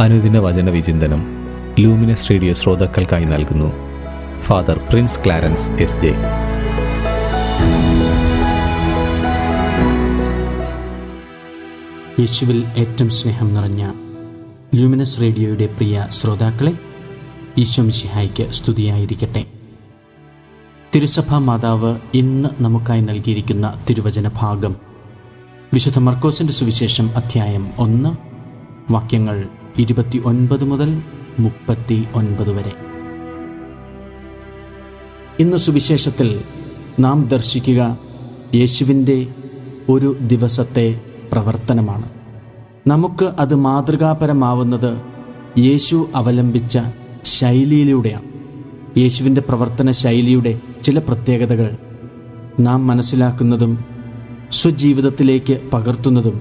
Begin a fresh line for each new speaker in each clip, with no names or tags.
അനുദിന വചന വിചിന്തനം ലൂമിനസ് റേഡിയോ ശ്രോതാക്കൾക്കായി നൽകുന്നു father Prince Clarence S J
യേശുവിൽ ഏറ്റവും സ്നേഹം നിറഞ്ഞ ലൂമിനസ് റേഡിയോയുടെ പ്രിയ ശ്രോതാക്കളെ ഈശോമിശിഹായ്ക്ക് സ്തുതിയായിരിക്കട്ടെ തിരുസഭാ മാതാവ് ഇന്ന് നമുക്കായി നൽകിയിരിക്കുന്ന തിരുവചന ഭാഗം വിശുദ്ധ മർക്കോസിന്റെ സുവിശേഷം അധ്യായം ഒന്ന് വാക്യങ്ങൾ ഇരുപത്തി ഒൻപത് മുതൽ മുപ്പത്തി ഒൻപത് വരെ ഇന്ന് സുവിശേഷത്തിൽ നാം ദർശിക്കുക യേശുവിൻ്റെ ഒരു ദിവസത്തെ പ്രവർത്തനമാണ് നമുക്ക് അത് മാതൃകാപരമാവുന്നത് യേശു അവലംബിച്ച ശൈലിയിലൂടെയാണ് യേശുവിൻ്റെ പ്രവർത്തന ശൈലിയുടെ ചില പ്രത്യേകതകൾ നാം മനസ്സിലാക്കുന്നതും സ്വജീവിതത്തിലേക്ക് പകർത്തുന്നതും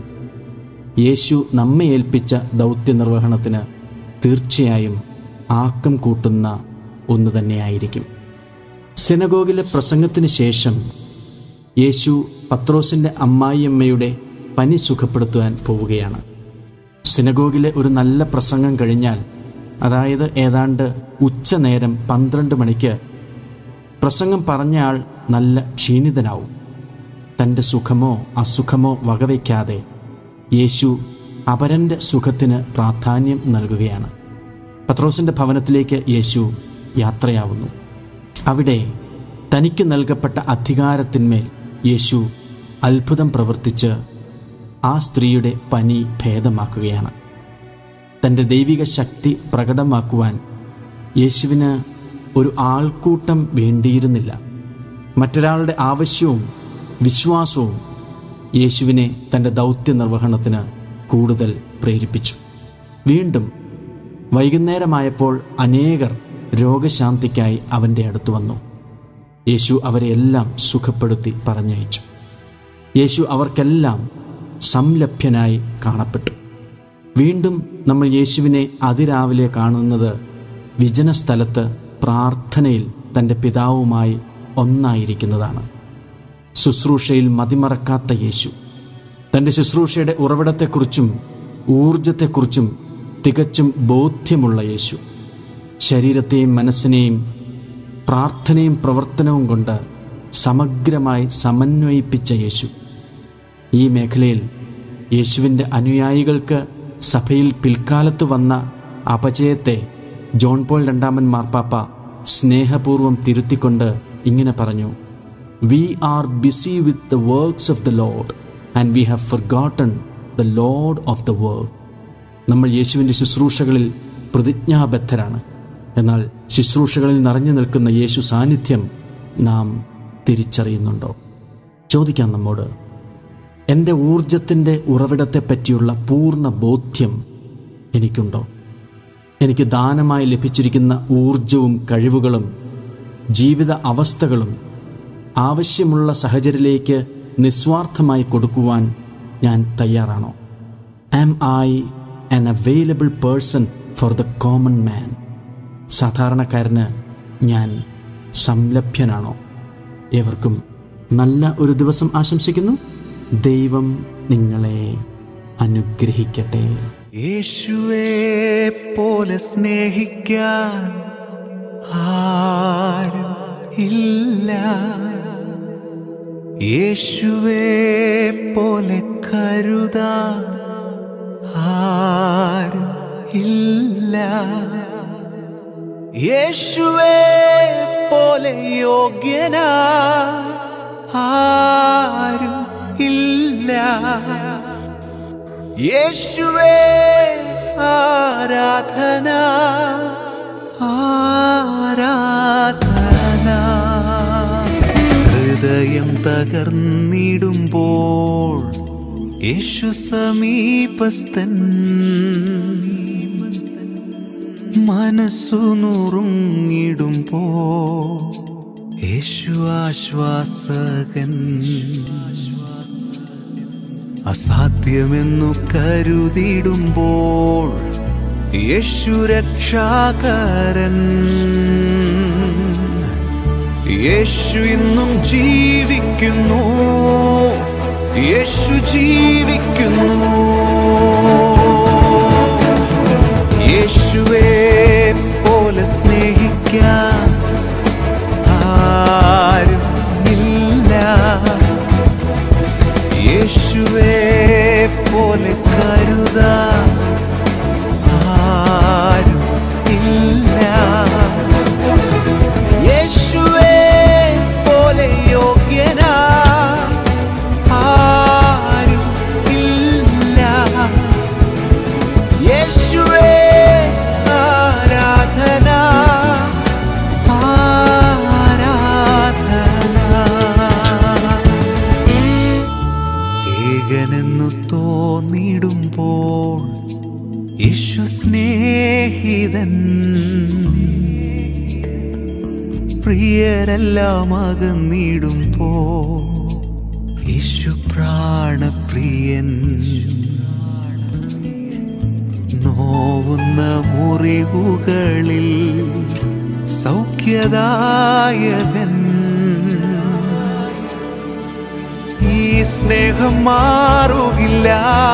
യേശു നമ്മെ ഏൽപ്പിച്ച ദൗത്യ നിർവഹണത്തിന് തീർച്ചയായും ആക്കം കൂട്ടുന്ന ഒന്ന് തന്നെയായിരിക്കും സിനഗോഗിലെ പ്രസംഗത്തിന് ശേഷം യേശു പത്രോസിൻ്റെ അമ്മായിയമ്മയുടെ പനി സുഖപ്പെടുത്തുവാൻ പോവുകയാണ് സിനഗോഗിലെ ഒരു നല്ല പ്രസംഗം കഴിഞ്ഞാൽ അതായത് ഏതാണ്ട് ഉച്ചനേരം പന്ത്രണ്ട് മണിക്ക് പ്രസംഗം പറഞ്ഞ ആൾ നല്ല ക്ഷീണിതനാവും തൻ്റെ സുഖമോ അസുഖമോ വകവയ്ക്കാതെ യേശു അപരൻ്റെ സുഖത്തിന് പ്രാധാന്യം നൽകുകയാണ് പത്രോസിൻ്റെ ഭവനത്തിലേക്ക് യേശു യാത്രയാവുന്നു അവിടെ തനിക്ക് നൽകപ്പെട്ട അധികാരത്തിന്മേൽ യേശു അത്ഭുതം പ്രവർത്തിച്ച് ആ സ്ത്രീയുടെ പനി ഭേദമാക്കുകയാണ് തൻ്റെ ദൈവിക ശക്തി പ്രകടമാക്കുവാൻ യേശുവിന് ഒരു ആൾക്കൂട്ടം വേണ്ടിയിരുന്നില്ല മറ്റൊരാളുടെ ആവശ്യവും വിശ്വാസവും യേശുവിനെ തൻ്റെ ദൗത്യ നിർവഹണത്തിന് കൂടുതൽ പ്രേരിപ്പിച്ചു വീണ്ടും വൈകുന്നേരമായപ്പോൾ അനേകർ രോഗശാന്തിക്കായി അവൻ്റെ അടുത്ത് വന്നു യേശു അവരെ എല്ലാം സുഖപ്പെടുത്തി പറഞ്ഞയച്ചു യേശു അവർക്കെല്ലാം സംലഭ്യനായി കാണപ്പെട്ടു വീണ്ടും നമ്മൾ യേശുവിനെ അതിരാവിലെ കാണുന്നത് വിജനസ്ഥലത്ത് പ്രാർത്ഥനയിൽ തൻ്റെ പിതാവുമായി ഒന്നായിരിക്കുന്നതാണ് ശുശ്രൂഷയിൽ മതിമറക്കാത്ത യേശു തൻ്റെ ശുശ്രൂഷയുടെ ഉറവിടത്തെക്കുറിച്ചും ഊർജത്തെക്കുറിച്ചും തികച്ചും ബോധ്യമുള്ള യേശു ശരീരത്തെയും മനസ്സിനെയും പ്രാർത്ഥനയും പ്രവർത്തനവും കൊണ്ട് സമഗ്രമായി സമന്വയിപ്പിച്ച യേശു ഈ മേഖലയിൽ യേശുവിൻ്റെ അനുയായികൾക്ക് സഭയിൽ പിൽക്കാലത്ത് വന്ന അപജയത്തെ ജോൺ പോൾ രണ്ടാമൻ മാർപ്പാപ്പ സ്നേഹപൂർവം തിരുത്തിക്കൊണ്ട് ഇങ്ങനെ പറഞ്ഞു we are busy with the works of the Lord and we have forgotten the Lord of the work നമ്മൾ യേശുവിൻ്റെ ശുശ്രൂഷകളിൽ പ്രതിജ്ഞാബദ്ധരാണ് എന്നാൽ ശുശ്രൂഷകളിൽ നിറഞ്ഞു നിൽക്കുന്ന യേശു സാന്നിധ്യം നാം തിരിച്ചറിയുന്നുണ്ടോ ചോദിക്കാം നമ്മോട് എൻ്റെ ഊർജത്തിൻ്റെ ഉറവിടത്തെപ്പറ്റിയുള്ള പൂർണ്ണ ബോധ്യം എനിക്കുണ്ടോ എനിക്ക് ദാനമായി ലഭിച്ചിരിക്കുന്ന ഊർജവും കഴിവുകളും ജീവിത അവസ്ഥകളും ആവശ്യമുള്ള സഹചര്യത്തിലേക്ക് നിസ്വാർത്ഥമായി കൊടുക്കുവാൻ ഞാൻ തയ്യാറാണോ am I an available person for the common man സാധാരണക്കാരന് ഞാൻ സംലഭ്യനാണോ ഏവർക്കും നല്ല ഒരു ദിവസം ആശംസിക്കുന്നു ദൈവം നിങ്ങളെ അനുഗ്രഹിക്കട്ടെ
യേശുവെ പോലെ സ്നേഹിക്കാൻ ആരും ഇല്ല യേശുവെ പോലെ കരുതാൻ ആരും ഇല്ല യേശുവെ പോലെ യോഗ്യനാ ആരും ഇല്ല യേശുവേ ആരാധന ആരാധന ഹൃദയം തകർന്നിടുമ്പോൾ യേശു സമീപസ്ഥൻ മനസ്സു നുറുങ്ങിടുമ്പോ യേശു ആശ്വാസകൻ അസാധ്യമെന്നു കരുതിടുമ്പോൾ യേശു രക്ഷാകരൻ യേശു ഇന്നും ജീവിക്കുന്നു യേശു ജീവിക്കുന്നു യേശുവേ പോലെ സ്നേഹിക്കാൻ ആരും ഇല്ല യേശുവേ പോലെ കരുതാ ആരും ഇല്ല യേശുവേ പോലെ യോഗ്യനാ ആരും ഇല്ല യേശുവേ ആരാധന ആരാധന ഏകനെന്നു തോന്നിടുമ്പോൾ യേശു സ്നേഹിതൻ പ്രിയരെല്ലാം അകന്നിടുമ്പോ യേശു പ്രാണപ്രിയൻ നോവുന്ന മുറിവുകളിൽ സൗഖ്യദായകൻ ഈ സ്നേഹം മാറുകില്ല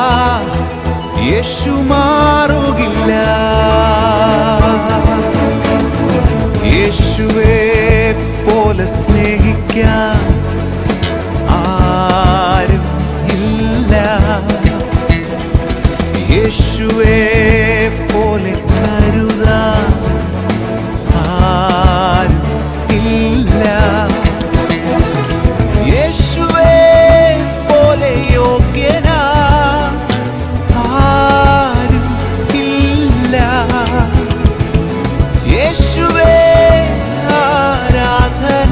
യേശു മാറുകില്ല യേശുവേ പോലെ സ്നേഹിക്കാൻ ആരും ഇല്ല യേശുവേ പോലെ കരുതാൻ ആരും ഇല്ല യേശുവേ പോലെ യോഗ്യനാ ആരും ഇല്ല യേശുവേ ആരാധന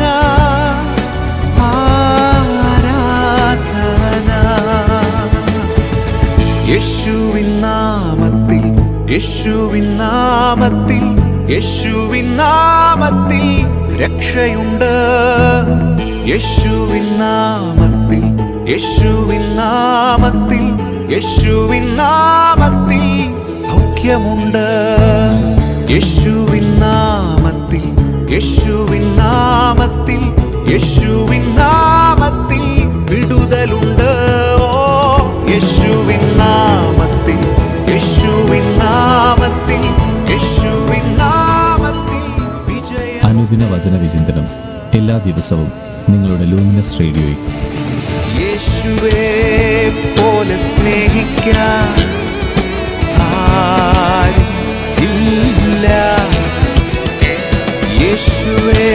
ആരാധന യേശുവിൻ നാമത്തിൽ യേശുവിൻ നാമത്തിൽ യേശുവിൻ നാമത്തിൽ രക്ഷയുണ്ട് യേശുവിൻ നാമത്തിൽ യേശുവിൻ നാമത്തിൽ യേശുവിൻ നാമത്തിൽ സൗഖ്യമുണ്ട് യേശുവിൻ നാമത്തിൽ യേശുവിൻ നാമത്തിൽ യേശുവിൻ നാമത്തിൽ വിടുതലുണ്ട് ഓ യേശുവിൻ നാമത്തിൽ യേശുവിൻ നാമത്തിൽ യേശുവിൻ നാമത്തിൽ വിജയ
അനുദിന വചന വിചിന്തനം എല്ലാ ദിവസവും നിങ്ങളുടെ ലൂമിനസ് റേഡിയോയിൽ
യേശുവേ പോലെ സ്നേഹിക്കാൻ ആരും ഇല്ല യേശുവേ